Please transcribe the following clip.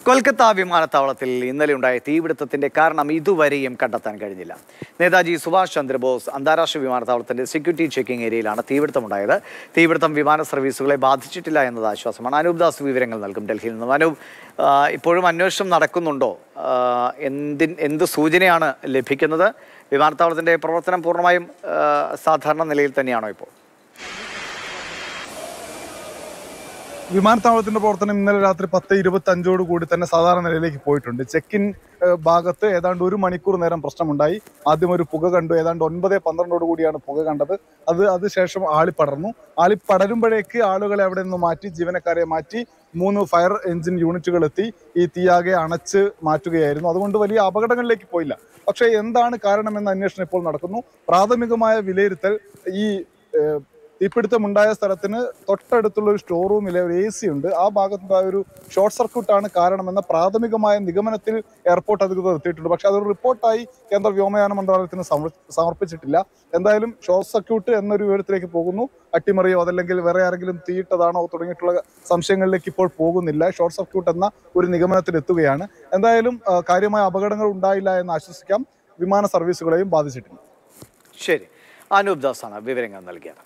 കൊൽക്കത്ത വിമാനത്താവളത്തിൽ ഇന്നലെ ഉണ്ടായ തീപിടുത്തത്തിന്റെ കാരണം ഇതുവരെയും കണ്ടെത്താൻ കഴിഞ്ഞില്ല നേതാജി സുഭാഷ് ചന്ദ്രബോസ് അന്താരാഷ്ട്ര വിമാനത്താവളത്തിന്റെ സെക്യൂരിറ്റി ചെക്കിംഗ് ഏരിയയിലാണ് തീപിടുത്തമുണ്ടായത് തീപിടുത്തം വിമാന സർവീസുകളെ ബാധിച്ചിട്ടില്ല എന്നത് ആശ്വാസമാണ് അനൂപ് ദാസ് വിവരങ്ങൾ നൽകും ഡൽഹിയിൽ നിന്നും അനൂപ് ആ, ഇപ്പോഴും അന്വേഷണം നടക്കുന്നുണ്ടോ ആ, എന്തിൻ എന്ത് സൂചനയാണ് ലഭിക്കുന്നത് വിമാനത്താവളത്തിന്റെ പ്രവർത്തനം പൂർണ്ണമായും ആ, സാധാരണ നിലയിൽ തന്നെയാണോ ഇപ്പോൾ വിമാനത്താവളത്തിന്റെ പ്രവർത്തനം ഇന്നലെ രാത്രി പത്ത് ഇരുപത്തി അഞ്ചോട് കൂടി തന്നെ സാധാരണ നിലയിലേക്ക് പോയിട്ടുണ്ട് ചെക്ക് ഇൻ ഭാഗത്ത് ഏതാണ്ട് ഒരു മണിക്കൂർ നേരം പ്രശ്നമുണ്ടായി ആദ്യം ഒരു പുക കണ്ടു ഏതാണ്ട് ഒൻപത് പന്ത്രണ്ടോട് കൂടിയാണ് പുക കണ്ടത് അത് അതിനുശേഷം ആളിപ്പടർന്നു ആളിപ്പടരുമ്പോഴേക്ക് ആളുകളെ അവിടെ നിന്ന് മാറ്റി ജീവനക്കാരെ മാറ്റി മൂന്ന് ഫയർ എഞ്ചിൻ യൂണിറ്റുകൾ എത്തി ഈ തീയാകെ അണച്ച് മാറ്റുകയായിരുന്നു അതുകൊണ്ട് വലിയ അപകടങ്ങളിലേക്ക് പോയില്ല പക്ഷേ എന്താണ് കാരണമെന്ന അന്വേഷണം ഇപ്പോൾ നടക്കുന്നു പ്രാഥമികമായ വിലയിരുത്തൽ ഈ ഏഹ്, തീപിടുത്തമുണ്ടായ സ്ഥലത്തിന് തൊട്ടടുത്തുള്ള ഒരു സ്റ്റോർ റൂമിലെ ഒരു എ സി ഉണ്ട് ആ ഭാഗത്തുണ്ടായ ഒരു ഷോർട്ട് സർക്യൂട്ടാണ് കാരണമെന്ന പ്രാഥമികമായ നിഗമനത്തിൽ എയർപോർട്ട് അധികൃതർ എത്തിയിട്ടുണ്ട് പക്ഷെ അതൊരു റിപ്പോർട്ടായി കേന്ദ്ര വ്യോമയാന മന്ത്രാലയത്തിന് സമർ- സമർപ്പിച്ചിട്ടില്ല എന്തായാലും ഷോർട്ട് സർക്യൂട്ട് എന്നൊരു വിവരത്തിലേക്ക് പോകുന്നു അട്ടിമറിയോ അതല്ലെങ്കിൽ വേറെ ആരെങ്കിലും തീയിട്ടതാണോ തുടങ്ങിയിട്ടുള്ള സംശയങ്ങളിലേക്ക് ഇപ്പോൾ പോകുന്നില്ല ഷോർട്ട് സർക്യൂട്ട് എന്ന ഒരു നിഗമനത്തിൽ എത്തുകയാണ് എന്തായാലും ആ, കാര്യമായ അപകടങ്ങൾ ഉണ്ടായില്ല എന്ന് ആശ്വസിക്കാം വിമാന സർവീസുകളെയും ബാധിച്ചിട്ടില്ല ശരി അനൂപ് ദാസാണ് വിവരങ്ങൾ നൽകിയത്